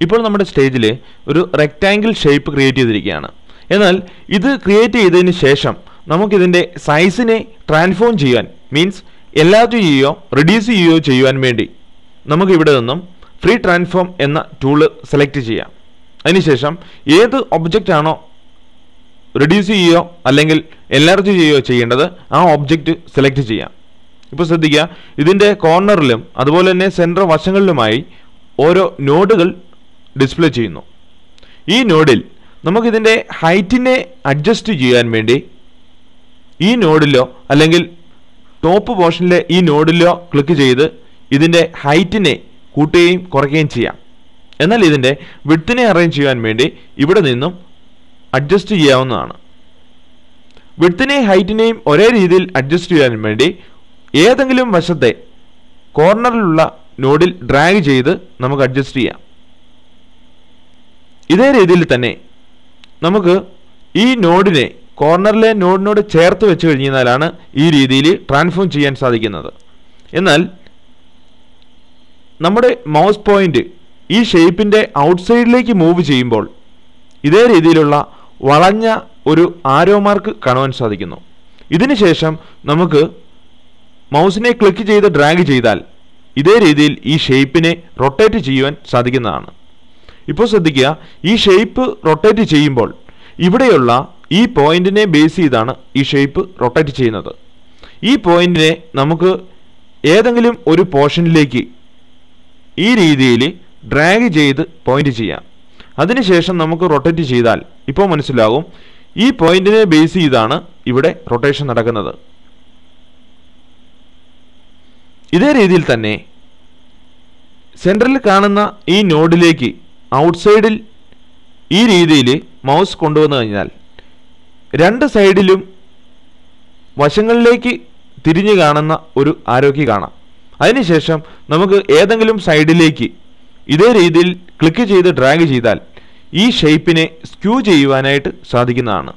ഇപ്പോൾ നമ്മുടെ സ്റ്റേജിൽ ഒരു റെക്റ്റാങ്കിൾ ഷേപ്പ് ക്രിയേറ്റ് ചെയ്തിരിക്കുകയാണ് എന്നാൽ ഇത് ക്രിയേറ്റ് ചെയ്തതിന് ശേഷം നമുക്കിതിൻ്റെ സൈസിനെ ട്രാൻസ്ഫോം ചെയ്യാൻ മീൻസ് എല്ലാറ്റും ചെയ്യുകയോ റെഡ്യൂസ് ചെയ്യുകയോ ചെയ്യുവാൻ വേണ്ടി നമുക്ക് ഇവിടെ നിന്നും ഫ്രീ ട്രാൻസ്ഫോം എന്ന ടൂള് സെലക്ട് ചെയ്യാം അതിനുശേഷം ഏത് ഒബ്ജക്റ്റ് ആണോ റെഡ്യൂസ് ചെയ്യുകയോ അല്ലെങ്കിൽ എൻലാർജ് ചെയ്യുകയോ ചെയ്യേണ്ടത് ആ ഒബ്ജക്റ്റ് സെലക്ട് ചെയ്യാം ഇപ്പോൾ ശ്രദ്ധിക്കുക ഇതിൻ്റെ കോർണറിലും അതുപോലെ തന്നെ സെൻറ്റർ വശങ്ങളിലുമായി ഓരോ നോഡുകൾ ഡിസ്പ്ലേ ചെയ്യുന്നു ഈ നോഡിൽ നമുക്കിതിൻ്റെ ഹൈറ്റിനെ അഡ്ജസ്റ്റ് ചെയ്യാൻ വേണ്ടി ഈ നോഡിലോ അല്ലെങ്കിൽ ടോപ്പ് പോർഷനിലെ ഈ നോഡിലോ ക്ലിക്ക് ചെയ്ത് ഇതിൻ്റെ ഹൈറ്റിനെ കൂട്ടുകയും കുറയ്ക്കുകയും ചെയ്യാം എന്നാൽ ഇതിൻ്റെ വിഡ്ത്തിനെ അറേഞ്ച് ചെയ്യാൻ വേണ്ടി ഇവിടെ നിന്നും അഡ്ജസ്റ്റ് ചെയ്യാവുന്നതാണ് വിഡ്ത്തിനെയും ഹൈറ്റിനെയും ഒരേ രീതിയിൽ അഡ്ജസ്റ്റ് ചെയ്യാൻ വേണ്ടി ഏതെങ്കിലും വശത്തെ കോർണറിലുള്ള നോഡിൽ ഡ്രാഗ് ചെയ്ത് നമുക്ക് അഡ്ജസ്റ്റ് ചെയ്യാം ഇതേ രീതിയിൽ തന്നെ നമുക്ക് ഈ നോഡിനെ കോർണറിലെ നോഡിനോട് ചേർത്ത് വെച്ച് കഴിഞ്ഞാലാണ് ഈ രീതിയിൽ ട്രാൻസ്ഫോം ചെയ്യാൻ സാധിക്കുന്നത് എന്നാൽ നമ്മുടെ മൗസ് പോയിന്റ് ഈ ഷേപ്പിൻ്റെ ഔട്ട്സൈഡിലേക്ക് മൂവ് ചെയ്യുമ്പോൾ ഇതേ രീതിയിലുള്ള വളഞ്ഞ ഒരു ആരോ മാർക്ക് കാണുവാൻ സാധിക്കുന്നു ഇതിനുശേഷം നമുക്ക് മൗസിനെ ക്ലിക്ക് ചെയ്ത് ഡ്രാഗ് ചെയ്താൽ ഇതേ രീതിയിൽ ഈ ഷേപ്പിനെ റൊട്ടേറ്റ് ചെയ്യുവാൻ സാധിക്കുന്നതാണ് ഇപ്പോൾ ശ്രദ്ധിക്കുക ഈ ഷേപ്പ് റൊട്ടേറ്റ് ചെയ്യുമ്പോൾ ഇവിടെയുള്ള ഈ പോയിന്റിനെ ബേസ് ചെയ്താണ് ഈ ഷേപ്പ് റൊട്ടേറ്റ് ചെയ്യുന്നത് ഈ പോയിന്റിനെ നമുക്ക് ഏതെങ്കിലും ഒരു പോർഷനിലേക്ക് ഈ രീതിയിൽ ഡ്രാഗ് ചെയ്ത് പോയിന്റ് ചെയ്യാം അതിനുശേഷം നമുക്ക് റൊട്ടേറ്റ് ചെയ്താൽ ഇപ്പോൾ മനസ്സിലാകും ഈ പോയിന്റിനെ ബേസ് ചെയ്താണ് ഇവിടെ റൊട്ടേഷൻ നടക്കുന്നത് ഇതേ രീതിയിൽ തന്നെ സെൻട്രലിൽ കാണുന്ന ഈ നോഡിലേക്ക് ഔട്ട്സൈഡിൽ ഈ രീതിയിൽ മൗസ് കൊണ്ടുവന്നു കഴിഞ്ഞാൽ രണ്ട് സൈഡിലും വശങ്ങളിലേക്ക് തിരിഞ്ഞു കാണുന്ന ഒരു ആരോഗ്യ കാണാം അതിനുശേഷം നമുക്ക് ഏതെങ്കിലും സൈഡിലേക്ക് ഇതേ രീതിയിൽ ക്ലിക്ക് ചെയ്ത് ഡ്രാഗ് ചെയ്താൽ ഈ ഷേപ്പിനെ സ്ക്യൂ ചെയ്യുവാനായിട്ട് സാധിക്കുന്നതാണ്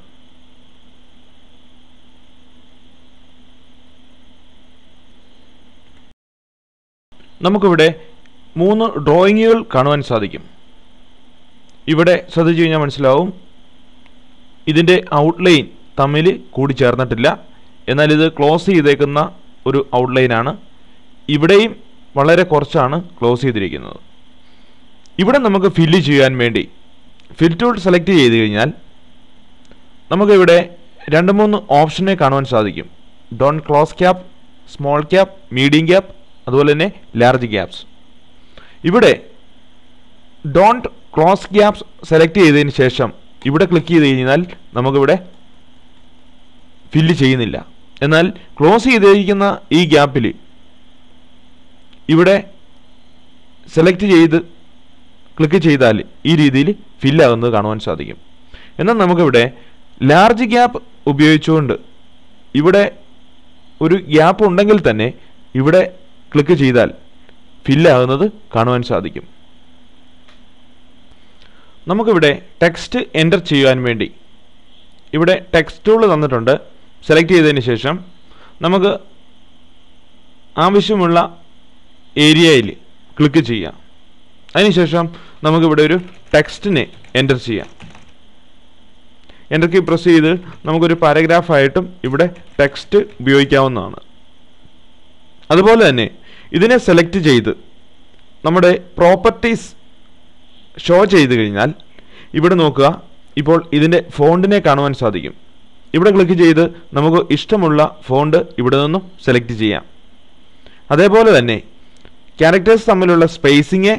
നമുക്കിവിടെ മൂന്ന് ഡ്രോയിങ്ങുകൾ കാണുവാൻ സാധിക്കും ഇവിടെ ശ്രദ്ധിച്ചു കഴിഞ്ഞാൽ മനസ്സിലാവും ഇതിൻ്റെ ഔട്ട്ലൈൻ തമ്മിൽ കൂടി ചേർന്നിട്ടില്ല എന്നാൽ ഇത് ക്ലോസ് ചെയ്തേക്കുന്ന ഒരു ഔട്ട്ലൈനാണ് ഇവിടെയും വളരെ കുറച്ചാണ് ക്ലോസ് ചെയ്തിരിക്കുന്നത് ഇവിടെ നമുക്ക് ഫില്ല് ചെയ്യാൻ വേണ്ടി ഫിൽ ടൂൾ സെലക്ട് ചെയ്ത് കഴിഞ്ഞാൽ നമുക്കിവിടെ രണ്ട് മൂന്ന് ഓപ്ഷനെ കാണുവാൻ സാധിക്കും don't close gap small gap medium gap അതുപോലെ തന്നെ ലാർജ് ക്യാപ്സ് ഇവിടെ ഡോണ്ട് ക്ലോസ് ഗ്യാപ്സ് സെലക്ട് ചെയ്തതിന് ശേഷം ഇവിടെ ക്ലിക്ക് ചെയ്ത് കഴിഞ്ഞാൽ നമുക്കിവിടെ ഫില്ല് ചെയ്യുന്നില്ല എന്നാൽ ക്ലോസ് ചെയ്തിരിക്കുന്ന ഈ ഗ്യാപ്പിൽ ഇവിടെ സെലക്ട് ചെയ്ത് ക്ലിക്ക് ചെയ്താൽ ഈ രീതിയിൽ ഫില്ലാകുന്നത് കാണുവാൻ സാധിക്കും എന്നാൽ നമുക്കിവിടെ ലാർജ് ഗ്യാപ്പ് ഉപയോഗിച്ചുകൊണ്ട് ഇവിടെ ഒരു ഗ്യാപ്പ് ഉണ്ടെങ്കിൽ തന്നെ ഇവിടെ ക്ലിക്ക് ചെയ്താൽ ഫില്ലാകുന്നത് കാണുവാൻ സാധിക്കും നമുക്കിവിടെ ടെക്സ്റ്റ് എൻ്റർ ചെയ്യുവാൻ വേണ്ടി ഇവിടെ ടെക്സ്റ്റ് ടൂൾ തന്നിട്ടുണ്ട് സെലക്ട് ചെയ്തതിന് ശേഷം നമുക്ക് ആവശ്യമുള്ള ഏരിയയിൽ ക്ലിക്ക് ചെയ്യാം അതിനുശേഷം നമുക്കിവിടെ ഒരു ടെക്സ്റ്റിനെ എൻ്റർ ചെയ്യാം എൻ്റർ കീ പ്രസ് ചെയ്ത് നമുക്കൊരു പാരഗ്രാഫായിട്ടും ഇവിടെ ടെക്സ്റ്റ് ഉപയോഗിക്കാവുന്നതാണ് അതുപോലെ തന്നെ ഇതിനെ സെലക്ട് ചെയ്ത് നമ്മുടെ പ്രോപ്പർട്ടീസ് ഷോ ചെയ്ത് കഴിഞ്ഞാൽ ഇവിടെ നോക്കുക ഇപ്പോൾ ഇതിൻ്റെ ഫോണ്ടിനെ കാണുവാൻ സാധിക്കും ഇവിടെ ക്ലിക്ക് ചെയ്ത് നമുക്ക് ഇഷ്ടമുള്ള ഫോണ്ട് ഇവിടെ നിന്നും സെലക്ട് ചെയ്യാം അതേപോലെ തന്നെ ക്യാരക്ടേഴ്സ് തമ്മിലുള്ള സ്പേസിങ്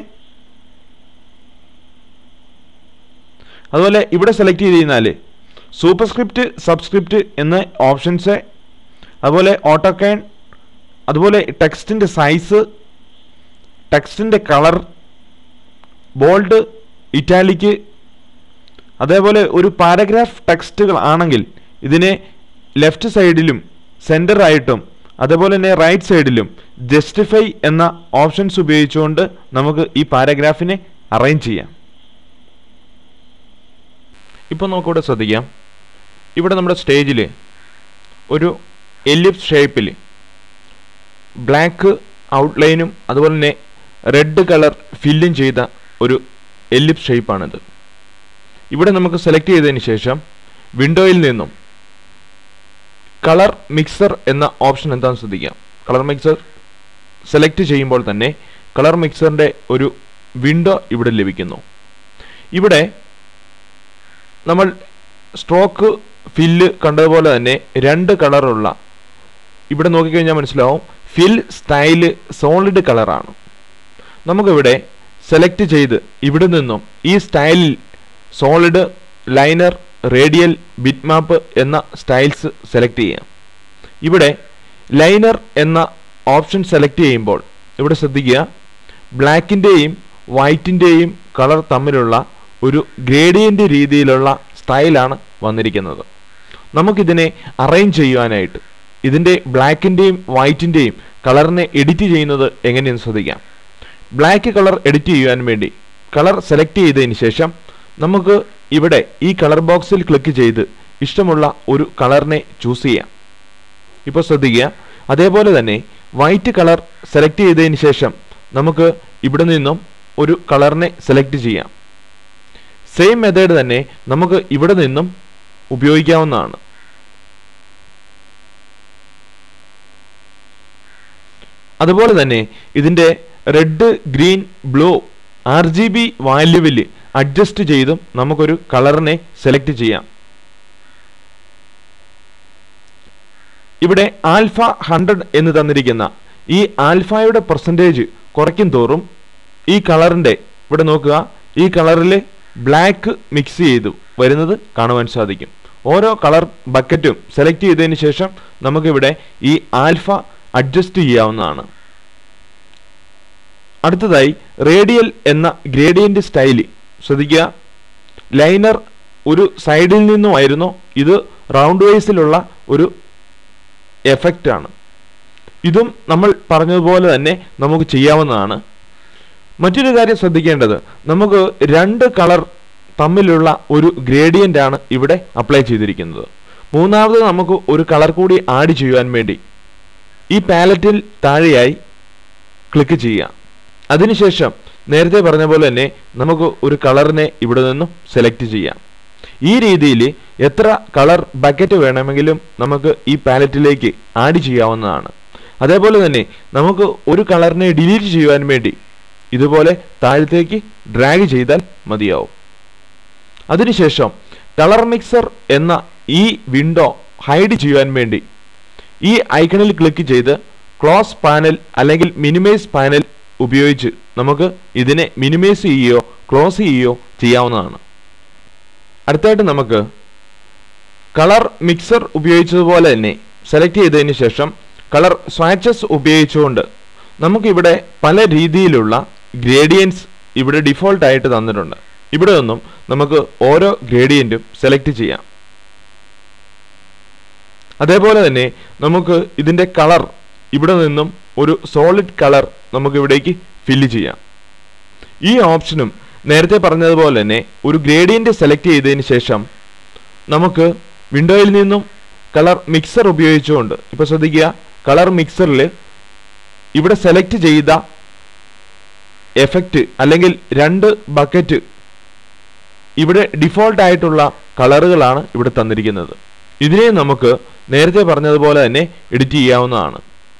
അതുപോലെ ഇവിടെ സെലക്ട് ചെയ്ത് കഴിഞ്ഞാൽ സൂപ്പർസ്ക്രിപ്റ്റ് സബ്സ്ക്രിപ്റ്റ് എന്ന ഓപ്ഷൻസ് അതുപോലെ ഓട്ടോക്കേൺ അതുപോലെ ടെക്സ്റ്റിൻ്റെ സൈസ് ടെക്സ്റ്റിൻ്റെ കളർ ബോൾഡ് ഇറ്റാലിക്ക് അതേപോലെ ഒരു പാരഗ്രാഫ് ടെക്സ്റ്റുകൾ ആണെങ്കിൽ ഇതിനെ ലെഫ്റ്റ് സൈഡിലും സെൻറ്റർ ആയിട്ടും അതേപോലെ തന്നെ റൈറ്റ് സൈഡിലും ജസ്റ്റിഫൈ എന്ന ഓപ്ഷൻസ് ഉപയോഗിച്ചുകൊണ്ട് നമുക്ക് ഈ പാരഗ്രാഫിനെ അറേഞ്ച് ചെയ്യാം ഇപ്പോൾ നമുക്കിവിടെ ശ്രദ്ധിക്കാം ഇവിടെ നമ്മുടെ സ്റ്റേജിൽ ഒരു എലിപ്സ് ഷേപ്പിൽ ബ്ലാക്ക് ഔട്ട്ലൈനും അതുപോലെ തന്നെ റെഡ് കളർ ഫില്ലും ചെയ്ത ഒരു എല്ലിപ്സ് ഷേപ്പാണിത് ഇവിടെ നമുക്ക് സെലക്ട് ചെയ്തതിന് ശേഷം വിൻഡോയിൽ നിന്നും കളർ മിക്സർ എന്ന ഓപ്ഷൻ എന്താണെന്ന് ശ്രദ്ധിക്കാം കളർ മിക്സർ സെലക്ട് ചെയ്യുമ്പോൾ തന്നെ കളർ മിക്സറിൻ്റെ ഒരു വിൻഡോ ഇവിടെ ലഭിക്കുന്നു ഇവിടെ നമ്മൾ സ്ട്രോക്ക് ഫില്ല് കണ്ടതുപോലെ തന്നെ രണ്ട് കളറുള്ള ഇവിടെ നോക്കിക്കഴിഞ്ഞാൽ മനസ്സിലാവും ഫിൽ സ്റ്റൈല് സോളിഡ് കളറാണ് നമുക്കിവിടെ സെലക്ട് ചെയ്ത് ഇവിടെ നിന്നും ഈ സ്റ്റൈലിൽ solid linear radial bitmap എന്ന സ്റ്റൈൽസ് സെലക്ട് ചെയ്യാം ഇവിടെ ലൈനർ എന്ന ഓപ്ഷൻ സെലക്ട് ചെയ്യുമ്പോൾ ഇവിടെ ശ്രദ്ധിക്കുക ബ്ലാക്കിൻ്റെയും വൈറ്റിൻ്റെയും കളർ തമ്മിലുള്ള ഒരു ഗ്രേഡിയൻ്റ് രീതിയിലുള്ള സ്റ്റൈലാണ് വന്നിരിക്കുന്നത് നമുക്കിതിനെ അറേഞ്ച് ചെയ്യുവാനായിട്ട് ഇതിൻ്റെ ബ്ലാക്കിൻ്റെയും വൈറ്റിൻ്റെയും കളറിനെ എഡിറ്റ് ചെയ്യുന്നത് എങ്ങനെയെന്ന് ശ്രദ്ധിക്കാം ബ്ലാക്ക് കളർ എഡിറ്റ് ചെയ്യുവാൻ വേണ്ടി കളർ സെലക്ട് ചെയ്തതിന് ശേഷം നമുക്ക് ഇവിടെ ഈ കളർ ബോക്സിൽ ക്ലിക്ക് ചെയ്ത് ഇഷ്ടമുള്ള ഒരു കളറിനെ ചൂസ് ചെയ്യാം ഇപ്പോൾ ശ്രദ്ധിക്കുക അതേപോലെ തന്നെ വൈറ്റ് കളർ സെലക്ട് ചെയ്തതിന് ശേഷം നമുക്ക് ഇവിടെ നിന്നും ഒരു കളറിനെ സെലക്ട് ചെയ്യാം സെയിം മെത്തേഡ് തന്നെ നമുക്ക് ഇവിടെ നിന്നും ഉപയോഗിക്കാവുന്നതാണ് അതുപോലെ തന്നെ ഇതിൻ്റെ red green blue R G B വാല്യുവിൽ അഡ്ജസ്റ്റ് ചെയ്തും നമുക്കൊരു കളറിനെ സെലക്ട് ചെയ്യാം ഇവിടെ ആൽഫ ഹൺഡ്രഡ് എന്ന് തന്നിരിക്കുന്ന ഈ ആൽഫയുടെ പെർസെൻറ്റേജ് കുറയ്ക്കും തോറും ഈ കളറിൻ്റെ ഇവിടെ നോക്കുക ഈ കളറിൽ ബ്ലാക്ക് മിക്സ് ചെയ്തു വരുന്നത് കാണുവാൻ സാധിക്കും ഓരോ കളർ ബക്കറ്റും സെലക്ട് ചെയ്തതിന് ശേഷം നമുക്കിവിടെ ഈ ആൽഫ അഡ്ജസ്റ്റ് ചെയ്യാവുന്നതാണ് അടുത്തതായി റേഡിയൽ എന്ന ഗ്രേഡിയൻ്റ് സ്റ്റൈല് ശ്രദ്ധിക്കുക ലൈനർ ഒരു സൈഡിൽ നിന്നുമായിരുന്നു ഇത് റൗണ്ട് വൈസിലുള്ള ഒരു എഫക്റ്റ് ആണ് ഇതും നമ്മൾ പറഞ്ഞതുപോലെ തന്നെ നമുക്ക് ചെയ്യാവുന്നതാണ് മറ്റൊരു കാര്യം ശ്രദ്ധിക്കേണ്ടത് നമുക്ക് രണ്ട് കളർ തമ്മിലുള്ള ഒരു ഗ്രേഡിയൻ്റ് ആണ് ഇവിടെ അപ്ലൈ ചെയ്തിരിക്കുന്നത് മൂന്നാമത് നമുക്ക് ഒരു കളർ കൂടി ആഡ് ചെയ്യുവാൻ വേണ്ടി ഈ പാലറ്റിൽ താഴെയായി ക്ലിക്ക് ചെയ്യാം അതിനുശേഷം നേരത്തെ പറഞ്ഞ പോലെ തന്നെ നമുക്ക് ഒരു കളറിനെ ഇവിടെ നിന്നും സെലക്ട് ചെയ്യാം ഈ രീതിയിൽ എത്ര കളർ ബക്കറ്റ് വേണമെങ്കിലും നമുക്ക് ഈ പാലറ്റിലേക്ക് ആഡ് ചെയ്യാവുന്നതാണ് അതേപോലെ തന്നെ നമുക്ക് ഒരു കളറിനെ ഡിലീറ്റ് ചെയ്യുവാൻ വേണ്ടി ഇതുപോലെ താഴത്തേക്ക് ഡ്രാഗ് ചെയ്താൽ മതിയാവും അതിനുശേഷം കളർ മിക്സർ എന്ന ഈ വിൻഡോ ഹൈഡ് ചെയ്യുവാൻ വേണ്ടി ഈ ഐക്കണിൽ ക്ലിക്ക് ചെയ്ത് ക്ലോസ് പാനൽ അല്ലെങ്കിൽ മിനിമൈസ് പാനൽ ഉപയോഗിച്ച് നമുക്ക് ഇതിനെ മിനിമൈസ് ചെയ്യുകയോ ക്ലോസ് ചെയ്യുകയോ ചെയ്യാവുന്നതാണ് അടുത്തായിട്ട് നമുക്ക് കളർ മിക്സർ ഉപയോഗിച്ചതുപോലെ തന്നെ സെലക്ട് ചെയ്തതിന് ശേഷം കളർ സ്വാച്ചസ് ഉപയോഗിച്ചുകൊണ്ട് നമുക്കിവിടെ പല രീതിയിലുള്ള ഗ്രേഡിയൻസ് ഇവിടെ ഡിഫോൾട്ട് ആയിട്ട് തന്നിട്ടുണ്ട് ഇവിടെ നിന്നും നമുക്ക് ഓരോ ഗ്രേഡിയൻറ്റും സെലക്ട് ചെയ്യാം അതേപോലെ തന്നെ നമുക്ക് ഇതിൻ്റെ കളർ ഇവിടെ നിന്നും ഒരു സോളിഡ് കളർ നമുക്ക് ഇവിടേക്ക് ഫില്ല് ചെയ്യാം ഈ ഓപ്ഷനും നേരത്തെ പറഞ്ഞതുപോലെ തന്നെ ഒരു ഗ്രേഡിയൻ്റ് സെലക്ട് ചെയ്തതിന് ശേഷം നമുക്ക് വിൻഡോയിൽ നിന്നും കളർ മിക്സർ ഉപയോഗിച്ചുകൊണ്ട് ഇപ്പോൾ ശ്രദ്ധിക്കുക കളർ മിക്സറിൽ ഇവിടെ സെലക്ട് ചെയ്ത എഫക്റ്റ് അല്ലെങ്കിൽ രണ്ട് ബക്കറ്റ് ഇവിടെ ഡിഫോൾട്ട് ആയിട്ടുള്ള കളറുകളാണ് ഇവിടെ തന്നിരിക്കുന്നത് ഇതിനെ നമുക്ക് നേരത്തെ പറഞ്ഞതുപോലെ തന്നെ എഡിറ്റ് ചെയ്യാവുന്നതാണ്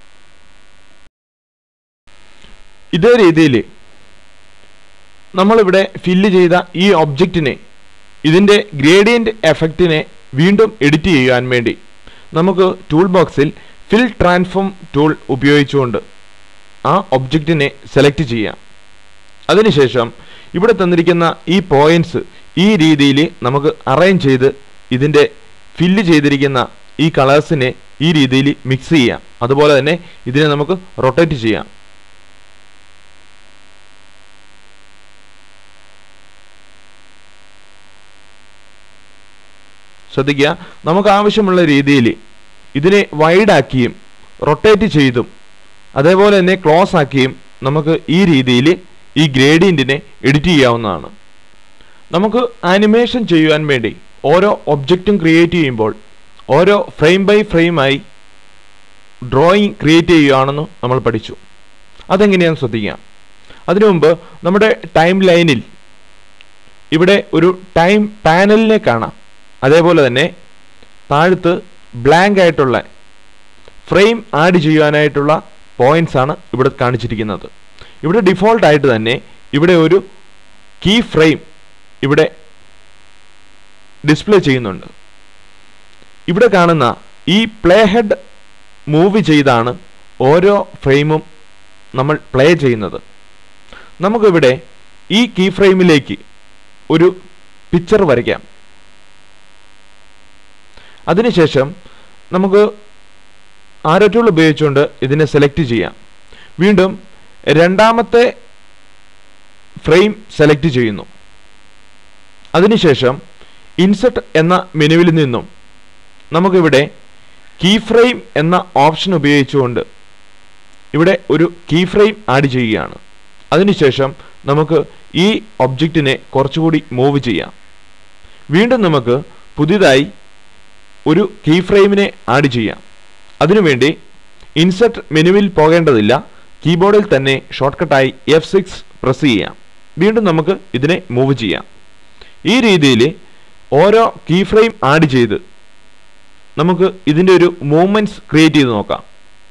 ഇതേ രീതിയിൽ നമ്മളിവിടെ ഫില്ല് ചെയ്ത ഈ ഒബ്ജക്റ്റിനെ ഇതിൻ്റെ ഗ്രേഡിയൻ്റ് എഫക്റ്റിനെ വീണ്ടും എഡിറ്റ് ചെയ്യുവാൻ വേണ്ടി നമുക്ക് ടൂൾ ബോക്സിൽ ഫിൽ ട്രാൻസ്ഫോം ടൂൾ ഉപയോഗിച്ചുകൊണ്ട് ആ ഒബ്ജക്റ്റിനെ സെലക്ട് ചെയ്യാം അതിനുശേഷം ഇവിടെ തന്നിരിക്കുന്ന ഈ പോയിന്റ്സ് ഈ രീതിയിൽ നമുക്ക് അറേഞ്ച് ചെയ്ത് ഇതിൻ്റെ ഫില്ല് ചെയ്തിരിക്കുന്ന ഈ കളേഴ്സിനെ ഈ രീതിയിൽ മിക്സ് ചെയ്യാം അതുപോലെ തന്നെ ഇതിനെ നമുക്ക് റൊട്ടേറ്റ് ചെയ്യാം ശ്രദ്ധിക്കുക നമുക്ക് ആവശ്യമുള്ള രീതിയിൽ ഇതിനെ വൈഡാക്കിയും റൊട്ടേറ്റ് ചെയ്തും അതേപോലെ തന്നെ ക്ലോസ് ആക്കിയും നമുക്ക് ഈ രീതിയിൽ ഈ ഗ്രേഡിയൻറ്റിനെ എഡിറ്റ് ചെയ്യാവുന്നതാണ് നമുക്ക് ആനിമേഷൻ ചെയ്യുവാൻ വേണ്ടി ഓരോ ഒബ്ജക്റ്റും ക്രിയേറ്റ് ചെയ്യുമ്പോൾ ഓരോ ഫ്രെയിം ബൈ ഫ്രെയിമായി ഡ്രോയിങ് ക്രിയേറ്റ് ചെയ്യുകയാണെന്ന് നമ്മൾ പഠിച്ചു അതെങ്ങനെയാണെന്ന് ശ്രദ്ധിക്കാം അതിനു മുമ്പ് നമ്മുടെ ടൈം ലൈനിൽ ഇവിടെ ഒരു ടൈം പാനലിനെ കാണാം അതേപോലെ തന്നെ താഴത്ത് ബ്ലാങ്ക് ആയിട്ടുള്ള ഫ്രെയിം ആഡ് ചെയ്യുവാനായിട്ടുള്ള പോയിന്റ്സ് ആണ് ഇവിടെ കാണിച്ചിരിക്കുന്നത് ഇവിടെ ഡിഫോൾട്ട് ആയിട്ട് തന്നെ ഇവിടെ ഒരു കീ ഫ്രെയിം ഇവിടെ ഡിസ്പ്ലേ ചെയ്യുന്നുണ്ട് ഇവിടെ കാണുന്ന ഈ പ്ലേ ഹെഡ് മൂവ് ചെയ്താണ് ഓരോ ഫ്രെയിമും നമ്മൾ പ്ലേ ചെയ്യുന്നത് നമുക്കിവിടെ ഈ കീ ഫ്രെയിമിലേക്ക് ഒരു പിക്ചർ വരയ്ക്കാം അതിനുശേഷം നമുക്ക് ആരോ ടൂൾ ഉപയോഗിച്ചുകൊണ്ട് ഇതിനെ സെലക്ട് ചെയ്യാം വീണ്ടും രണ്ടാമത്തെ ഫ്രെയിം സെലക്ട് ചെയ്യുന്നു അതിനുശേഷം ഇൻസെർട്ട് എന്ന മെനുവിൽ നിന്നും നമുക്കിവിടെ കീ ഫ്രെയിം എന്ന ഓപ്ഷൻ ഉപയോഗിച്ചുകൊണ്ട് ഇവിടെ ഒരു കീ ഫ്രെയിം ആഡ് ചെയ്യുകയാണ് അതിനുശേഷം നമുക്ക് ഈ ഒബ്ജക്റ്റിനെ കുറച്ചുകൂടി മൂവ് ചെയ്യാം വീണ്ടും നമുക്ക് പുതിയതായി ഒരു കീ ഫ്രെയിമിനെ ആഡ് ചെയ്യാം അതിനുവേണ്ടി ഇൻസെർട്ട് മെനുവിൽ പോകേണ്ടതില്ല കീബോർഡിൽ തന്നെ ഷോർട്ട്കട്ടായി എഫ് സിക്സ് പ്രസ് ചെയ്യാം വീണ്ടും നമുക്ക് ഇതിനെ മൂവ് ചെയ്യാം ഈ രീതിയിൽ ഓരോ കീ ഫ്രെയിം ആഡ് ചെയ്ത് നമുക്ക് ഇതിൻ്റെ ഒരു മൂവ്മെൻറ്റ്സ് ക്രിയേറ്റ് ചെയ്ത് നോക്കാം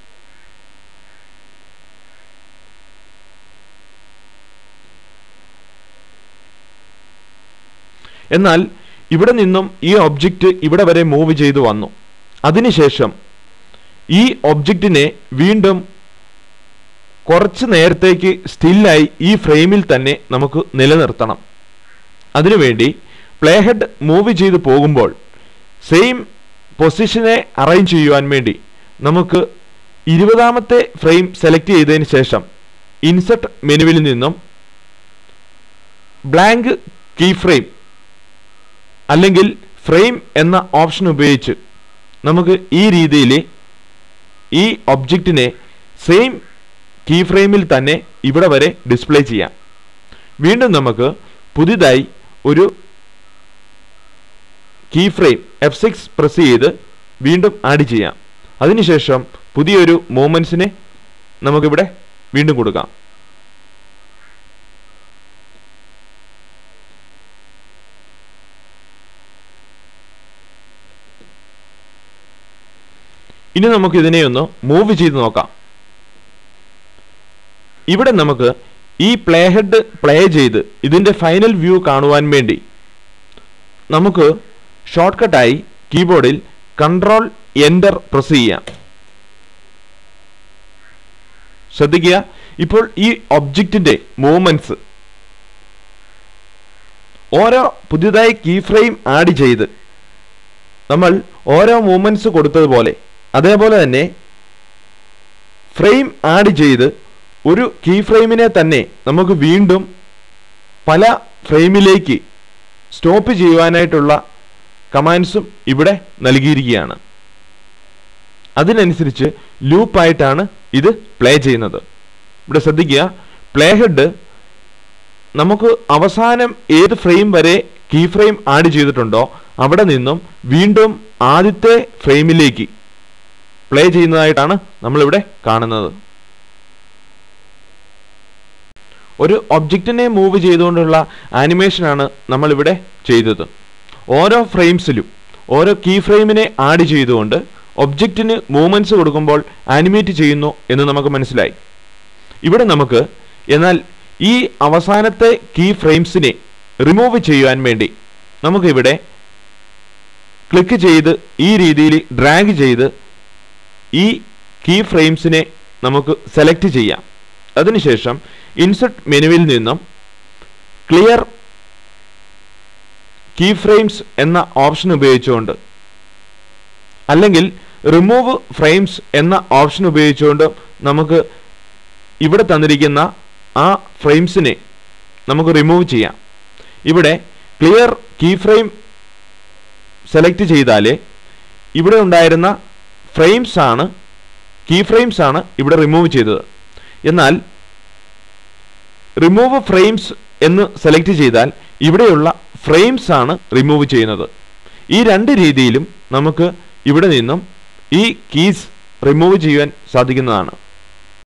എന്നാൽ ഇവിടെ നിന്നും ഈ ഒബ്ജക്റ്റ് ഇവിടെ വരെ മൂവ് ചെയ്തു വന്നു അതിനുശേഷം ഈ ഒബ്ജക്റ്റിനെ വീണ്ടും കുറച്ച് നേരത്തേക്ക് സ്റ്റില്ലായി ഈ ഫ്രെയിമിൽ തന്നെ നമുക്ക് നിലനിർത്തണം അതിനുവേണ്ടി പ്ലേ ഹെഡ് മൂവ് ചെയ്ത് പോകുമ്പോൾ സെയിം പൊസിഷനെ അറേഞ്ച് ചെയ്യുവാൻ വേണ്ടി നമുക്ക് ഇരുപതാമത്തെ ഫ്രെയിം സെലക്ട് ചെയ്തതിന് ശേഷം ഇൻസെർട്ട് മെനുവിൽ നിന്നും ബ്ലാങ്ക് കീ ഫ്രെയിം അല്ലെങ്കിൽ ഫ്രെയിം എന്ന ഓപ്ഷൻ ഉപയോഗിച്ച് നമുക്ക് ഈ രീതിയിൽ ഈ ഒബ്ജക്റ്റിനെ സെയിം കീ ഫ്രെയിമിൽ തന്നെ ഇവിടെ വരെ ഡിസ്പ്ലേ ചെയ്യാം വീണ്ടും നമുക്ക് പുതിയതായി ഒരു key frame F six press ചെയ്ത് വീണ്ടും ആഡ് ചെയ്യാം അതിനുശേഷം പുതിയൊരു മൂവ്മെൻറ്റ്സിനെ നമുക്കിവിടെ വീണ്ടും കൊടുക്കാം ഇനി നമുക്ക് ഇതിനെ ഒന്ന് മൂവ് ചെയ്ത് നോക്കാം ഇവിടെ നമുക്ക് ഈ പ്ലേ ഹെഡ് പ്ലേ ചെയ്ത് ഇതിൻ്റെ ഫൈനൽ വ്യൂ കാണുവാൻ വേണ്ടി നമുക്ക് ഷോർട്ട് കട്ടായി കീബോർഡിൽ കൺട്രോൾ എൻ്റർ പ്രസ് ചെയ്യാം ശ്രദ്ധിക്കുക ഇപ്പോൾ ഈ ഒബ്ജക്റ്റിന്റെ മൂവ്മെന്റ്സ് ഓരോ പുതിയതായി കീ ഫ്രെയിം ആഡ് ചെയ്ത് നമ്മൾ ഓരോ മൂവ്മെന്റ്സ് കൊടുത്തതുപോലെ അതേപോലെ തന്നെ ഫ്രെയിം ആഡ് ചെയ്ത് ഒരു കീ ഫ്രെയിമിനെ തന്നെ നമുക്ക് വീണ്ടും പല ഫ്രെയിമിലേക്ക് സ്റ്റോപ്പ് ചെയ്യുവാനായിട്ടുള്ള കമാൻഡ്സും ഇവിടെ നൽകിയിരിക്കുകയാണ് അതിനനുസരിച്ച് ലൂപ്പായിട്ടാണ് ഇത് പ്ലേ ചെയ്യുന്നത് ഇവിടെ ശ്രദ്ധിക്കുക പ്ലേ ഹെഡ് നമുക്ക് അവസാനം ഏത് ഫ്രെയിം വരെ കീ ഫ്രെയിം ആഡ് ചെയ്തിട്ടുണ്ടോ അവിടെ നിന്നും വീണ്ടും ആദ്യത്തെ ഫ്രെയിമിലേക്ക് പ്ലേ ചെയ്യുന്നതായിട്ടാണ് നമ്മളിവിടെ കാണുന്നത് ഒരു ഒബ്ജക്റ്റിനെ മൂവ് ചെയ്തുകൊണ്ടുള്ള ആനിമേഷനാണ് നമ്മളിവിടെ ചെയ്തത് ഓരോ ഫ്രെയിംസിലും ഓരോ കീ ഫ്രെയിമിനെ ആഡ് ചെയ്തുകൊണ്ട് ഒബ്ജക്റ്റിന് മൂവ്മെന്റ്സ് കൊടുക്കുമ്പോൾ ആനിമേറ്റ് ചെയ്യുന്നു എന്ന് നമുക്ക് മനസ്സിലായി ഇവിടെ നമുക്ക് എന്നാൽ ഈ അവസാനത്തെ കീ ഫ്രെയിംസിനെ റിമൂവ് ചെയ്യുവാൻ വേണ്ടി നമുക്കിവിടെ ക്ലിക്ക് ചെയ്ത് ഈ രീതിയിൽ ഡ്രാഗ് ചെയ്ത് ഈ കീ ഫ്രെയിംസിനെ നമുക്ക് സെലക്ട് ചെയ്യാം അതിനുശേഷം ഇൻസെർട്ട് മെനുവിൽ നിന്നും ക്ലിയർ കീ ഫ്രെയിംസ് എന്ന ഓപ്ഷൻ ഉപയോഗിച്ചുകൊണ്ട് അല്ലെങ്കിൽ റിമൂവ് ഫ്രെയിംസ് എന്ന ഓപ്ഷൻ ഉപയോഗിച്ചുകൊണ്ട് നമുക്ക് ഇവിടെ തന്നിരിക്കുന്ന ആ ഫ്രെയിംസിനെ നമുക്ക് റിമൂവ് ചെയ്യാം ഇവിടെ ക്ലിയർ കീ ഫ്രെയിം സെലക്ട് ചെയ്താൽ ഇവിടെ ഉണ്ടായിരുന്ന ഫ്രെയിംസ് ആണ് കീ ഫ്രെയിംസ് ആണ് ഇവിടെ റിമൂവ് ചെയ്തത് എന്നാൽ റിമൂവ് ഫ്രെയിംസ് എന്ന് സെലക്ട് ചെയ്താൽ ഇവിടെയുള്ള ഫ്രെയിംസ് ആണ് റിമൂവ് ചെയ്യുന്നത് ഈ രണ്ട് രീതിയിലും നമുക്ക് ഇവിടെ നിന്നും ഈ കീസ് റിമൂവ് ചെയ്യാൻ സാധിക്കുന്നതാണ്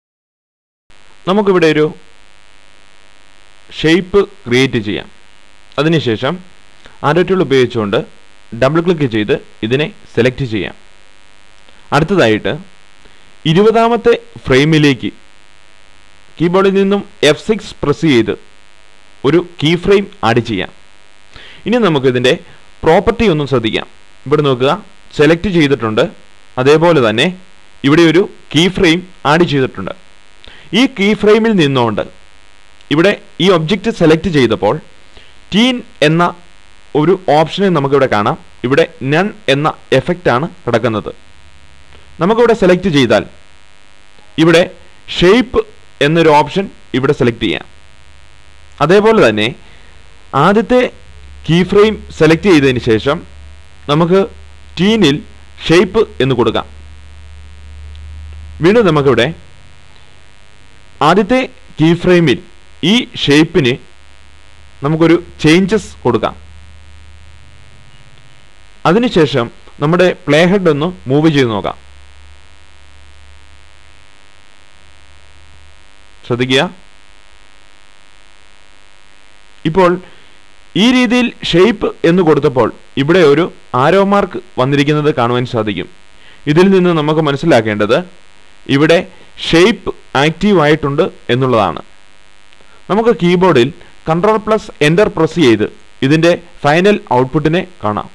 നമുക്കിവിടെ ഒരു ഷേപ്പ് ക്രിയേറ്റ് ചെയ്യാം അതിനുശേഷം ആരോ ടൂൾ ഉപയോഗിച്ചുകൊണ്ട് ഡബിൾ ക്ലിക്ക് ചെയ്ത് ഇതിനെ സെലക്ട് ചെയ്യാം അടുത്തതായിട്ട് ഇരുപതാമത്തെ ഫ്രെയിമിലേക്ക് കീബോർഡിൽ നിന്നും എഫ് സിക്സ് പ്രസ് ചെയ്ത് ഒരു കീ ഫ്രെയിം ആഡ് ചെയ്യാം ഇനി നമുക്കിതിൻ്റെ പ്രോപ്പർട്ടി ഒന്ന് ശ്രദ്ധിക്കാം ഇവിടെ നോക്കുക സെലക്ട് ചെയ്തിട്ടുണ്ട് അതേപോലെ തന്നെ ഇവിടെ ഒരു കീ ഫ്രെയിം ആഡ് ചെയ്തിട്ടുണ്ട് ഈ കീ ഫ്രെയിമിൽ നിന്നുകൊണ്ട് ഇവിടെ ഈ ഒബ്ജക്റ്റ് സെലക്ട് ചെയ്തപ്പോൾ ടീൻ എന്ന ഒരു ഓപ്ഷനെ നമുക്കിവിടെ കാണാം ഇവിടെ നൺ എന്ന എഫക്റ്റ് ആണ് കിടക്കുന്നത് നമുക്കിവിടെ സെലക്ട് ചെയ്താൽ ഇവിടെ ഷേപ്പ് എന്നൊരു ഓപ്ഷൻ ഇവിടെ സെലക്ട് ചെയ്യാം അതേപോലെ തന്നെ ആദ്യത്തെ കീ ഫ്രെയിം സെലക്ട് ചെയ്തതിന് ശേഷം നമുക്ക് ടീനിൽ ഷേപ്പ് എന്ന് കൊടുക്കാം വീണ്ടും നമുക്കിവിടെ ആദ്യത്തെ കീ ഫ്രെയിമിൽ ഈ ഷേപ്പിന് നമുക്കൊരു ചേഞ്ചസ് കൊടുക്കാം അതിനുശേഷം നമ്മുടെ പ്ലേ ഹെഡ് ഒന്ന് മൂവ് ചെയ്ത് നോക്കാം ശ്രദ്ധിക്കുക ഇപ്പോൾ ഈ രീതിയിൽ ഷേപ്പ് എന്ന് കൊടുത്തപ്പോൾ ഇവിടെ ഒരു ആരോ മാർക്ക് വന്നിരിക്കുന്നത് കാണുവാൻ സാധിക്കും ഇതിൽ നിന്ന് നമുക്ക് മനസ്സിലാക്കേണ്ടത് ഇവിടെ ഷേപ്പ് ആക്റ്റീവ് ആയിട്ടുണ്ട് എന്നുള്ളതാണ് നമുക്ക് കീബോർഡിൽ കൺട്രോൾ പ്ലസ് എൻ്റർ പ്രസ് ചെയ്ത് ഇതിൻ്റെ ഫൈനൽ ഔട്ട്പുട്ടിനെ കാണാം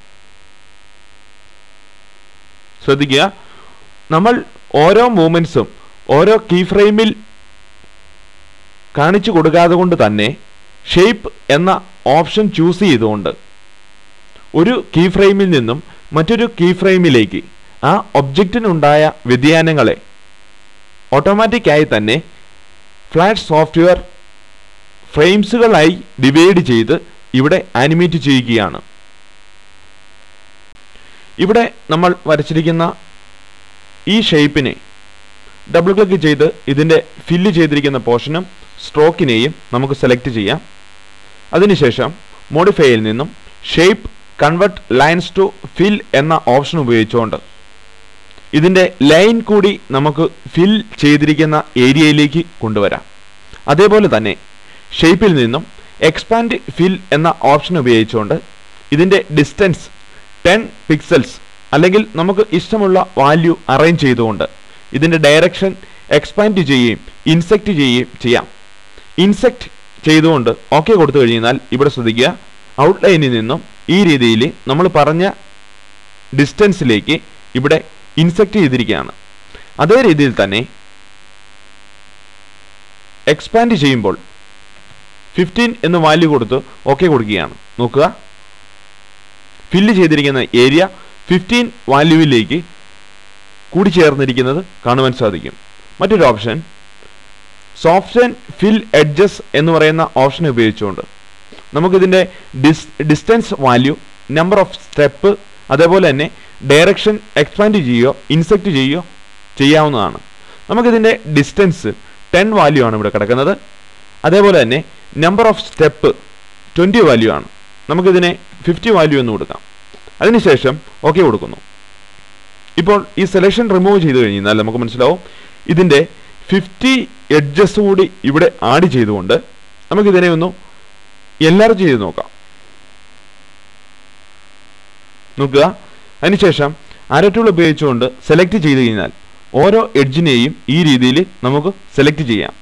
ശ്രദ്ധിക്കുക നമ്മൾ ഓരോ മൂമെൻറ്റ്സും ഓരോ കീ ഫ്രെയിമിൽ കാണിച്ചു കൊടുക്കാതെ കൊണ്ട് തന്നെ ഷേപ്പ് എന്ന ഓപ്ഷൻ ചൂസ് ചെയ്തുകൊണ്ട് ഒരു കീ ഫ്രെയിമിൽ നിന്നും മറ്റൊരു കീ ഫ്രെയിമിലേക്ക് ആ ഒബ്ജക്റ്റിനുണ്ടായ വ്യതിയാനങ്ങളെ ഓട്ടോമാറ്റിക്കായി തന്നെ ഫ്ലാറ്റ് സോഫ്റ്റ്വെയർ ഫ്രെയിംസുകളായി ഡിവൈഡ് ചെയ്ത് ഇവിടെ ആനിമേറ്റ് ചെയ്യുകയാണ് ഇവിടെ നമ്മൾ വരച്ചിരിക്കുന്ന ഈ ഷേപ്പിനെ ഡബിൾ ക്ലിക്ക് ചെയ്ത് ഇതിൻ്റെ ഫില്ല് ചെയ്തിരിക്കുന്ന പോർഷനും സ്ട്രോക്കിനെയും നമുക്ക് സെലക്ട് ചെയ്യാം അതിനുശേഷം മോഡിഫൈയിൽ നിന്നും shape convert lines to fill എന്ന ഓപ്ഷൻ ഉപയോഗിച്ചുകൊണ്ട് ഇതിൻ്റെ ലൈൻ കൂടി നമുക്ക് ഫിൽ ചെയ്തിരിക്കുന്ന ഏരിയയിലേക്ക് കൊണ്ടുവരാം അതേപോലെ തന്നെ ഷേപ്പിൽ നിന്നും എക്സ്പാൻഡ് ഫിൽ എന്ന ഓപ്ഷൻ ഉപയോഗിച്ചുകൊണ്ട് ഇതിൻ്റെ ഡിസ്റ്റൻസ് ടെൻ പിക്സൽസ് അല്ലെങ്കിൽ നമുക്ക് ഇഷ്ടമുള്ള വാല്യൂ അറേഞ്ച് ചെയ്തുകൊണ്ട് ഇതിൻ്റെ ഡയറക്ഷൻ എക്സ്പാൻഡ് ചെയ്യുകയും ഇൻസെക്റ്റ് ചെയ്യുകയും ചെയ്യാം ഇൻസെക്റ്റ് ചെയ്തുകൊണ്ട് ഓക്കെ കൊടുത്തു കഴിഞ്ഞാൽ ഇവിടെ ശ്രദ്ധിക്കുക ഔട്ട്ലൈനിൽ നിന്നും ഈ രീതിയിൽ നമ്മൾ പറഞ്ഞ ഡിസ്റ്റൻസിലേക്ക് ഇവിടെ ഇൻസെക്റ്റ് ചെയ്തിരിക്കുകയാണ് അതേ രീതിയിൽ തന്നെ എക്സ്പാൻഡ് ചെയ്യുമ്പോൾ ഫിഫ്റ്റീൻ എന്ന് വാല്യൂ കൊടുത്ത് ഓക്കെ കൊടുക്കുകയാണ് നോക്കുക ഫില്ല് ചെയ്തിരിക്കുന്ന ഏരിയ ഫിഫ്റ്റീൻ വാല്യൂവിലേക്ക് കൂടിച്ചേർന്നിരിക്കുന്നത് കാണുവാൻ സാധിക്കും മറ്റൊരു option soft and fill edges എന്ന് പറയുന്ന ഓപ്ഷൻ ഉപയോഗിച്ചുകൊണ്ട് നമുക്കിതിൻ്റെ dis distance value number of step അതേപോലെ തന്നെ ഡയറക്ഷൻ എക്സ്പാൻഡ് ചെയ്യുകയോ ഇൻസെക്റ്റ് ചെയ്യുകയോ ചെയ്യാവുന്നതാണ് നമുക്കിതിൻ്റെ ഡിസ്റ്റൻസ് ടെൻ വാല്യൂ ആണ് ഇവിടെ കിടക്കുന്നത് അതേപോലെ തന്നെ number of step twenty value ആണ് നമുക്കിതിനെ ഫിഫ്റ്റി വാല്യൂ എന്ന് കൊടുക്കാം അതിനുശേഷം ഓക്കെ കൊടുക്കുന്നു ഇപ്പോൾ ഈ സെലക്ഷൻ റിമൂവ് ചെയ്ത് കഴിഞ്ഞാൽ നമുക്ക് മനസ്സിലാവും ഇതിൻ്റെ ഫിഫ്റ്റി എഡ്ജസ് കൂടി ഇവിടെ ആഡ് ചെയ്തുകൊണ്ട് നമുക്കിതിനെ ഒന്ന് എൻലാർജ് ചെയ്ത് നോക്കാം നോക്കുക അതിനുശേഷം ആരോ ടൂൾ ഉപയോഗിച്ചുകൊണ്ട് സെലക്ട് ചെയ്ത് കഴിഞ്ഞാൽ ഓരോ എഡ്ജിനെയും ഈ രീതിയിൽ നമുക്ക് സെലക്ട് ചെയ്യാം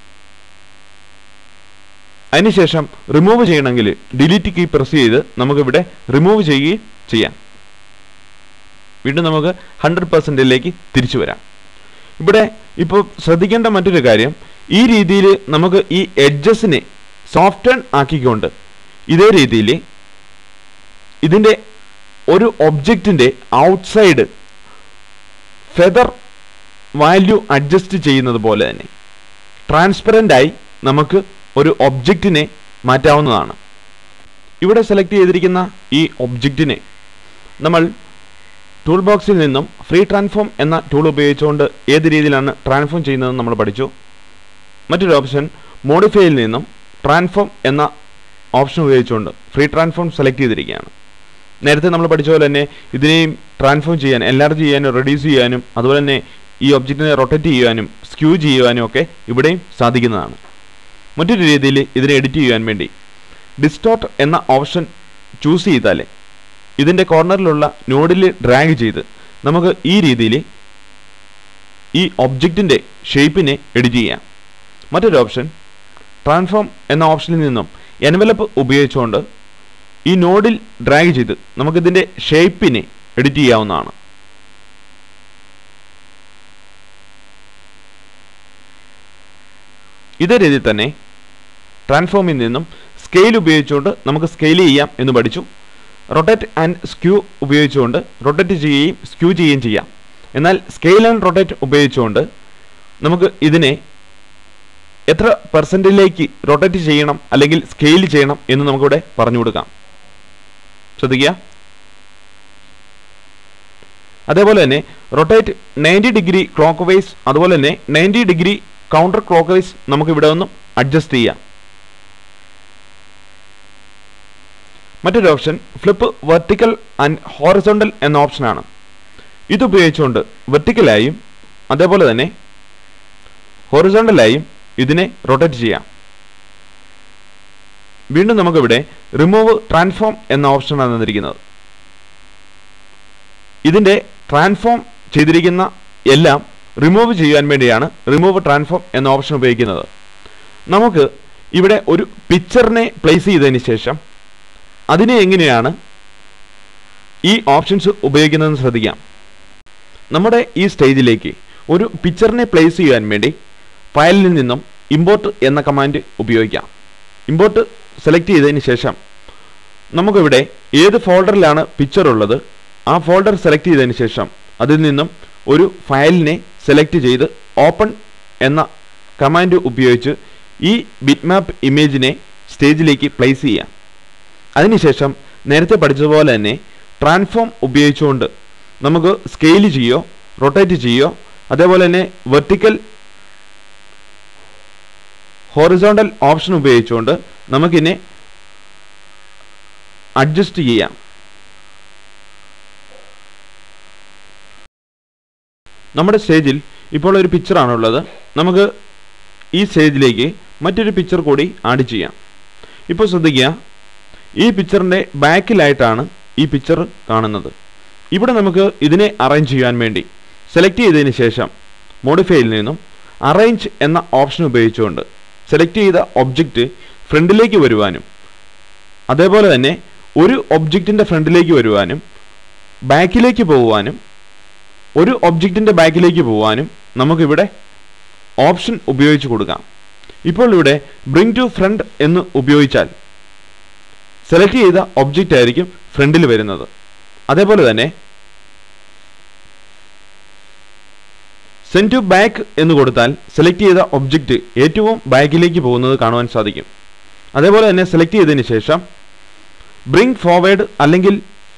അതിനുശേഷം റിമൂവ് ചെയ്യണമെങ്കിൽ ഡിലീറ്റ് കീ പ്രസ് ചെയ്ത് നമുക്കിവിടെ റിമൂവ് ചെയ്യുകയും ചെയ്യാം വീണ്ടും നമുക്ക് ഹൺഡ്രഡ് പെർസെൻറ്റിലേക്ക് തിരിച്ചു വരാം ഇവിടെ ഇപ്പോൾ ശ്രദ്ധിക്കേണ്ട മറ്റൊരു കാര്യം ഈ രീതിയിൽ നമുക്ക് ഈ എഡ്ജസിനെ സോഫ്റ്റ് ആക്കിക്കൊണ്ട് ഇതേ രീതിയിൽ ഇതിൻ്റെ ഒരു ഒബ്ജക്റ്റിൻ്റെ ഔട്ട്സൈഡ് ഫെദർ വാല്യൂ അഡ്ജസ്റ്റ് ചെയ്യുന്നത് പോലെ തന്നെ ട്രാൻസ്പെറൻ്റ് ആയി നമുക്ക് ഒരു ഒബ്ജക്റ്റിനെ മാറ്റാവുന്നതാണ് ഇവിടെ സെലക്ട് ചെയ്തിരിക്കുന്ന ഈ ഒബ്ജക്റ്റിനെ നമ്മൾ ടൂൾ ബോക്സിൽ നിന്നും ഫ്രീ ട്രാൻസ്ഫോം എന്ന ടൂൾ ഉപയോഗിച്ചുകൊണ്ട് ഏത് രീതിയിലാണ് ട്രാൻസ്ഫോം ചെയ്യുന്നതെന്ന് നമ്മൾ പഠിച്ചു മറ്റൊരു ഓപ്ഷൻ മോഡിഫൈയിൽ നിന്നും ട്രാൻസ്ഫോം എന്ന ഓപ്ഷൻ ഉപയോഗിച്ചുകൊണ്ട് ഫ്രീ ട്രാൻസ്ഫോം സെലക്ട് ചെയ്തിരിക്കുകയാണ് നേരത്തെ നമ്മൾ പഠിച്ച പോലെ തന്നെ ഇതിനെയും ട്രാൻസ്ഫോം ചെയ്യാൻ എൻലാർജ് ചെയ്യാനും റെഡ്യൂസ് ചെയ്യാനും അതുപോലെ തന്നെ ഈ ഒബ്ജക്റ്റിനെ റൊട്ടേറ്റ് ചെയ്യാനും സ്ക്യൂ ചെയ്യുവാനും ഒക്കെ ഇവിടെയും സാധിക്കുന്നതാണ് മറ്റൊരു രീതിയിൽ ഇതിനെ എഡിറ്റ് ചെയ്യാൻ വേണ്ടി ഡിസ്റ്റോർട്ട് എന്ന ഓപ്ഷൻ ചൂസ് ചെയ്താൽ ഇതിൻ്റെ കോർണറിലുള്ള നോഡിൽ ഡ്രാഗ് ചെയ്ത് നമുക്ക് ഈ രീതിയിൽ ഈ ഒബ്ജക്റ്റിൻ്റെ ഷേപ്പിനെ എഡിറ്റ് ചെയ്യാം മറ്റൊരു ഓപ്ഷൻ ട്രാൻസ്ഫോം എന്ന ഓപ്ഷനിൽ നിന്നും എൻവലപ്പ് ഉപയോഗിച്ചുകൊണ്ട് ഈ നോഡിൽ ഡ്രാഗ് ചെയ്ത് നമുക്കിതിൻ്റെ ഷേപ്പിനെ എഡിറ്റ് ചെയ്യാവുന്നതാണ് ഇതേ രീതിയിൽ തന്നെ ട്രാൻസ്ഫോമിൽ നിന്നും സ്കെയിൽ ഉപയോഗിച്ചുകൊണ്ട് നമുക്ക് സ്കെയിൽ ചെയ്യാം എന്ന് പഠിച്ചു റൊട്ടേറ്റ് ആൻഡ് സ്ക്യൂ ഉപയോഗിച്ചുകൊണ്ട് റൊട്ടേറ്റ് ചെയ്യുകയും സ്ക്യൂ ചെയ്യുകയും ചെയ്യാം എന്നാൽ സ്കെയിൽ ആൻഡ് റൊട്ടേറ്റ് ഉപയോഗിച്ചുകൊണ്ട് നമുക്ക് ഇതിനെ എത്ര പെർസെൻറ്റിലേക്ക് റൊട്ടേറ്റ് ചെയ്യണം അല്ലെങ്കിൽ സ്കെയിൽ ചെയ്യണം എന്ന് നമുക്കിവിടെ പറഞ്ഞു കൊടുക്കാം ശ്രദ്ധിക്കുക അതേപോലെ തന്നെ rotate ninety degree clockwise അതുപോലെ തന്നെ ninety degree counter clockwise നമുക്ക് ഇവിടെ ഒന്നും അഡ്ജസ്റ്റ് ചെയ്യാം മറ്റൊരു option flip vertical and horizontal എന്ന ഓപ്ഷനാണ് ഇത് ഉപയോഗിച്ചുകൊണ്ട് വെർട്ടിക്കലായും അതേപോലെ തന്നെ ഹൊറിസോണ്ടലായും ഇതിനെ റൊട്ടേറ്റ് ചെയ്യാം വീണ്ടും നമുക്കിവിടെ റിമൂവ് ട്രാൻസ്ഫോം എന്ന ഓപ്ഷനാണ് തന്നിരിക്കുന്നത് ഇതിൻ്റെ ട്രാൻസ്ഫോം ചെയ്തിരിക്കുന്ന എല്ലാം റിമൂവ് ചെയ്യാൻ വേണ്ടിയാണ് റിമൂവ് ട്രാൻസ്ഫോം എന്ന ഓപ്ഷൻ ഉപയോഗിക്കുന്നത് നമുക്ക് ഇവിടെ ഒരു പിക്ചറിനെ പ്ലേസ് ചെയ്തതിന് ശേഷം അതിനെ എങ്ങനെയാണ് ഈ ഓപ്ഷൻസ് ഉപയോഗിക്കുന്നതെന്ന് ശ്രദ്ധിക്കാം നമ്മുടെ ഈ സ്റ്റേജിലേക്ക് ഒരു പിക്ചറിനെ പ്ലേസ് ചെയ്യാൻ വേണ്ടി ഫയലിൽ നിന്നും ഇമ്പോർട്ട് എന്ന കമാൻഡ് ഉപയോഗിക്കാം ഇമ്പോർട്ട് സെലക്ട് ചെയ്തതിന് ശേഷം നമുക്കിവിടെ ഏത് ഫോൾഡറിലാണ് പിക്ചർ ഉള്ളത് ആ ഫോൾഡർ സെലക്ട് ചെയ്തതിന് ശേഷം അതിൽ നിന്നും ഒരു ഫയലിനെ സെലക്ട് ചെയ്ത് ഓപ്പൺ എന്ന കമാൻഡ് ഉപയോഗിച്ച് ഈ ബിറ്റ്മാപ്പ് ഇമേജിനെ സ്റ്റേജിലേക്ക് പ്ലേസ് ചെയ്യാം അതിനുശേഷം നേരത്തെ പഠിച്ചതുപോലെ തന്നെ ട്രാൻസ്ഫോം ഉപയോഗിച്ചുകൊണ്ട് നമുക്ക് സ്കെയിൽ ചെയ്യോ റൊട്ടേറ്റ് ചെയ്യോ അതേപോലെ തന്നെ വെർട്ടിക്കൽ ഹോറിസോണ്ടൽ ഓപ്ഷൻ ഉപയോഗിച്ചുകൊണ്ട് നമുക്കിനെ അഡ്ജസ്റ്റ് ചെയ്യാം നമ്മുടെ സ്റ്റേജിൽ ഇപ്പോൾ ഒരു പിക്ചറാണുള്ളത് നമുക്ക് ഈ സ്റ്റേജിലേക്ക് മറ്റൊരു പിക്ചർ കൂടി ആഡ് ചെയ്യാം ഇപ്പോൾ ശ്രദ്ധിക്കുക ഈ പിക്ചറിൻ്റെ ബാക്കിലായിട്ടാണ് ഈ പിക്ചർ കാണുന്നത് ഇവിടെ നമുക്ക് ഇതിനെ അറേഞ്ച് ചെയ്യാൻ വേണ്ടി സെലക്ട് ചെയ്തതിന് ശേഷം മോഡിഫൈയിൽ നിന്നും അറേഞ്ച് എന്ന ഓപ്ഷൻ ഉപയോഗിച്ചുകൊണ്ട് സെലക്ട് ചെയ്ത ഒബ്ജക്റ്റ് ഫ്രണ്ടിലേക്ക് വരുവാനും അതേപോലെ തന്നെ ഒരു ഒബ്ജക്റ്റിൻ്റെ ഫ്രണ്ടിലേക്ക് വരുവാനും ബാക്കിലേക്ക് പോകുവാനും ഒരു ഒബ്ജക്റ്റിൻ്റെ ബാക്കിലേക്ക് പോകാനും നമുക്കിവിടെ ഓപ്ഷൻ ഉപയോഗിച്ച് കൊടുക്കാം ഇപ്പോൾ ഇവിടെ ബ്രിങ് ടു ഫ്രണ്ട് എന്ന് ഉപയോഗിച്ചാൽ സെലക്ട് ചെയ്ത ഒബ്ജക്റ്റ് ആയിരിക്കും ഫ്രണ്ടിൽ വരുന്നത് അതേപോലെ തന്നെ സെൻഡ് ടു ബാക്ക് എന്ന് കൊടുത്താൽ സെലക്ട് ചെയ്ത ഒബ്ജക്റ്റ് ഏറ്റവും ബാക്കിലേക്ക് പോകുന്നത് കാണുവാൻ സാധിക്കും അതേപോലെ തന്നെ സെലക്ട് ചെയ്തതിന് ശേഷം ബ്രിങ് ഫോർവേഡ് അല്ലെങ്കിൽ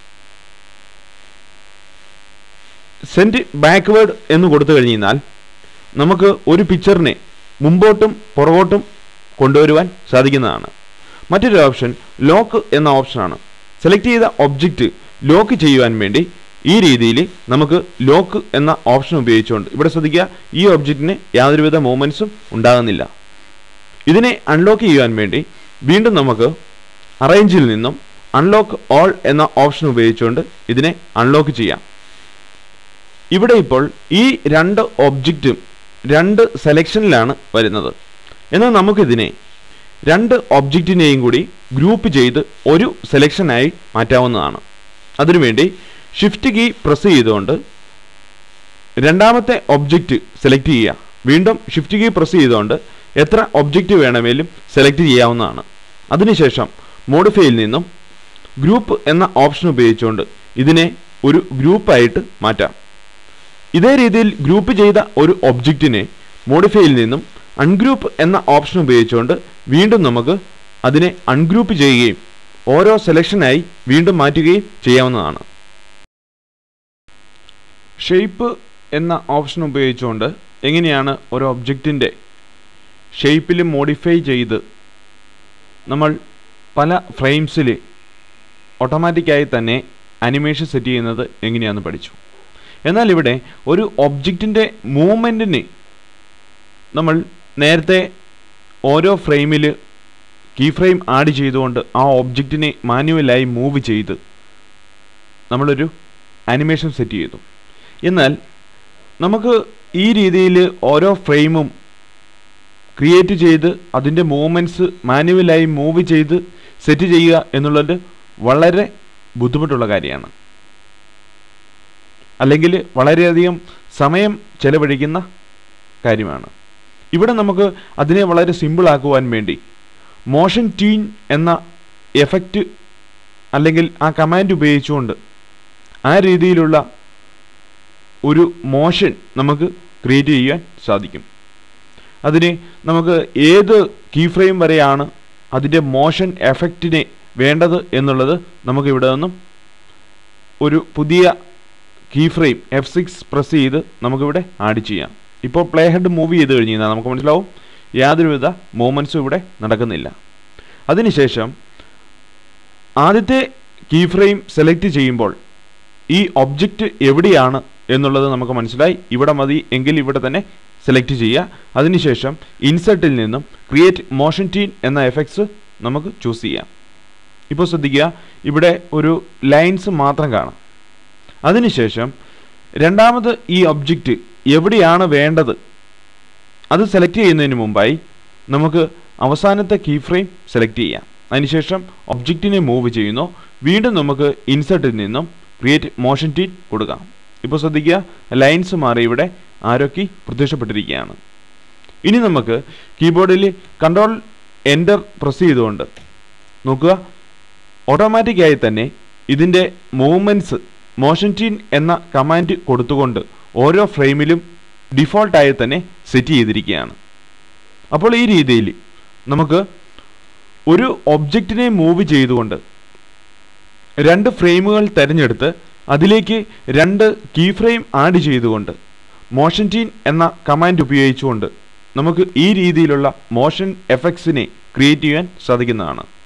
സെൻഡ് ബാക്ക്വേഡ് എന്ന് കൊടുത്തു കഴിഞ്ഞാൽ നമുക്ക് ഒരു പിക്ചറിനെ മുമ്പോട്ടും പുറകോട്ടും കൊണ്ടുവരുവാൻ സാധിക്കുന്നതാണ് മറ്റൊരു ഓപ്ഷൻ ലോക്ക് എന്ന ഓപ്ഷനാണ് സെലക്ട് ചെയ്ത ഒബ്ജക്റ്റ് ലോക്ക് ചെയ്യുവാൻ വേണ്ടി ഈ രീതിയിൽ നമുക്ക് ലോക്ക് എന്ന ഓപ്ഷൻ ഉപയോഗിച്ചുകൊണ്ട് ഇവിടെ ശ്രദ്ധിക്കുക ഈ ഒബ്ജക്റ്റിന് യാതൊരുവിധ മൂവ്മെൻറ്റ്സും ഉണ്ടാകുന്നില്ല ഇതിനെ അൺലോക്ക് ചെയ്യുവാൻ വേണ്ടി വീണ്ടും നമുക്ക് അറേഞ്ചിൽ നിന്നും അൺലോക്ക് ഓൾ എന്ന ഓപ്ഷൻ ഉപയോഗിച്ചുകൊണ്ട് ഇതിനെ അൺലോക്ക് ചെയ്യാം ഇവിടെ ഇപ്പോൾ ഈ രണ്ട് ഒബ്ജക്റ്റും രണ്ട് സെലക്ഷനിലാണ് വരുന്നത് എന്നാൽ നമുക്കിതിനെ രണ്ട് ഒബ്ജക്റ്റിനെയും കൂടി ഗ്രൂപ്പ് ചെയ്ത് ഒരു സെലക്ഷനായി മാറ്റാവുന്നതാണ് അതിനുവേണ്ടി ഷിഫ്റ്റ് കീ പ്രസ് ചെയ്തുകൊണ്ട് രണ്ടാമത്തെ ഒബ്ജക്റ്റ് സെലക്ട് ചെയ്യുക വീണ്ടും ഷിഫ്റ്റ് കീ പ്രസ് ചെയ്തുകൊണ്ട് എത്ര ഒബ്ജക്റ്റ് വേണമെങ്കിലും സെലക്ട് ചെയ്യാവുന്നതാണ് അതിനുശേഷം മോഡിഫൈയിൽ നിന്നും ഗ്രൂപ്പ് എന്ന ഓപ്ഷൻ ഉപയോഗിച്ചുകൊണ്ട് ഇതിനെ ഒരു ഗ്രൂപ്പായിട്ട് മാറ്റാം ഇതേ രീതിയിൽ ഗ്രൂപ്പ് ചെയ്ത ഒരു ഒബ്ജക്റ്റിനെ മോഡിഫൈയിൽ നിന്നും അൺഗ്രൂപ്പ് എന്ന ഓപ്ഷൻ ഉപയോഗിച്ചുകൊണ്ട് വീണ്ടും നമുക്ക് അതിനെ അൺഗ്രൂപ്പ് ചെയ്യുകയും ഓരോ സെലക്ഷനായി വീണ്ടും മാറ്റുകയും ചെയ്യാവുന്നതാണ് ഷേപ്പ് എന്ന ഓപ്ഷൻ ഉപയോഗിച്ചുകൊണ്ട് എങ്ങനെയാണ് ഒരു ഒബ്ജക്റ്റിൻ്റെ ഷേപ്പിൽ മോഡിഫൈ ചെയ്ത് നമ്മൾ പല ഫ്രെയിംസിൽ ഓട്ടോമാറ്റിക്കായി തന്നെ അനിമേഷൻ സെറ്റ് ചെയ്യുന്നത് എങ്ങനെയാണെന്ന് പഠിച്ചു എന്നാൽ ഇവിടെ ഒരു ഒബ്ജക്റ്റിൻ്റെ മൂവ്മെൻറ്റിന് നമ്മൾ നേരത്തെ ഓരോ ഫ്രെയിമിൽ കീ ഫ്രെയിം ആഡ് ചെയ്തുകൊണ്ട് ആ ഒബ്ജക്റ്റിനെ മാനുവലായി മൂവ് ചെയ്ത് നമ്മളൊരു ആനിമേഷൻ സെറ്റ് ചെയ്തു എന്നാൽ നമുക്ക് ഈ രീതിയിൽ ഓരോ ഫ്രെയിമും ക്രിയേറ്റ് ചെയ്ത് അതിൻ്റെ മൂവ്മെൻറ്റ്സ് മാനുവലായി മൂവ് ചെയ്ത് സെറ്റ് ചെയ്യുക എന്നുള്ളത് വളരെ ബുദ്ധിമുട്ടുള്ള കാര്യമാണ് അല്ലെങ്കിൽ വളരെയധികം സമയം ചെലവഴിക്കുന്ന കാര്യമാണ് ഇവിടെ നമുക്ക് അതിനെ വളരെ സിമ്പിൾ ആക്കുവാൻ വേണ്ടി മോഷൻ ടീൻ എന്ന എഫക്റ്റ് അല്ലെങ്കിൽ ആ കമാൻഡ് ഉപയോഗിച്ചുകൊണ്ട് ആ രീതിയിലുള്ള ഒരു മോഷൻ നമുക്ക് ക്രിയേറ്റ് ചെയ്യാൻ സാധിക്കും അതിന് നമുക്ക് ഏത് കീ ഫ്രെയിം വരെയാണ് അതിൻ്റെ മോഷൻ എഫക്റ്റിനെ വേണ്ടത് എന്നുള്ളത് നമുക്ക് ഇവിടെ നിന്നും ഒരു പുതിയ key frame F six press ചെയ്ത് നമുക്കിവിടെ ആഡ് ചെയ്യാം ഇപ്പോൾ പ്ലേ ഹെഡ് മൂവ് ചെയ്ത് കഴിഞ്ഞ് കഴിഞ്ഞാൽ നമുക്ക് മനസ്സിലാവും യാതൊരുവിധ മൂവ്മെൻറ്റ്സും ഇവിടെ നടക്കുന്നില്ല അതിനുശേഷം ആദ്യത്തെ കീ ഫ്രെയിം സെലക്ട് ചെയ്യുമ്പോൾ ഈ ഒബ്ജക്റ്റ് എവിടെയാണ് എന്നുള്ളത് നമുക്ക് മനസ്സിലായി ഇവിടെ മതി എങ്കിൽ ഇവിടെ തന്നെ സെലക്ട് ചെയ്യുക അതിനുശേഷം ഇൻസെർട്ടിൽ നിന്നും ക്രിയേറ്റ് മോഷൻ ടീൻ എന്ന എഫക്ട്സ് നമുക്ക് ചൂസ് ചെയ്യാം ഇപ്പോൾ ശ്രദ്ധിക്കുക ഇവിടെ ഒരു ലൈൻസ് മാത്രം കാണാം അതിനുശേഷം രണ്ടാമത് ഈ ഒബ്ജക്റ്റ് എവിടെയാണ് വേണ്ടത് അത് സെലക്ട് ചെയ്യുന്നതിന് മുമ്പായി നമുക്ക് അവസാനത്തെ കീ ഫ്രെയിം സെലക്ട് ചെയ്യാം അതിനുശേഷം ഒബ്ജക്റ്റിനെ മൂവ് ചെയ്യുന്നു വീണ്ടും നമുക്ക് ഇൻസെർട്ടിൽ നിന്നും ക്രിയേറ്റ് മോഷൻ ടീൻ കൊടുക്കാം ഇപ്പോൾ ശ്രദ്ധിക്കുക ലൈൻസ് മാറി ഇവിടെ ആരോ കീ പ്രത്യക്ഷപ്പെട്ടിരിക്കുകയാണ് ഇനി നമുക്ക് കീബോർഡിൽ കൺട്രോൾ എൻ്റർ പ്രസ് ചെയ്തുകൊണ്ട് നോക്കുക ഓട്ടോമാറ്റിക്കായി തന്നെ ഇതിൻ്റെ മൂവ്മെൻറ്റ്സ് മോഷൻ ടീൻ എന്ന കമാൻഡ് കൊടുത്തുകൊണ്ട് ഓരോ ഫ്രെയിമിലും ഡിഫോൾട്ടായി തന്നെ സെറ്റ് ചെയ്തിരിക്കുകയാണ് അപ്പോൾ ഈ രീതിയിൽ നമുക്ക് ഒരു ഒബ്ജക്റ്റിനെ മൂവ് ചെയ്തുകൊണ്ട് രണ്ട് ഫ്രെയിമുകൾ തിരഞ്ഞെടുത്ത് അതിലേക്ക് രണ്ട് കീ ഫ്രെയിം ആഡ് ചെയ്തുകൊണ്ട് മോഷൻ ടീൻ എന്ന കമാൻഡ് ഉപയോഗിച്ചുകൊണ്ട് നമുക്ക് ഈ രീതിയിലുള്ള മോഷൻ എഫക്ട്സിനെ ക്രിയേറ്റ് ചെയ്യാൻ സാധിക്കുന്നതാണ്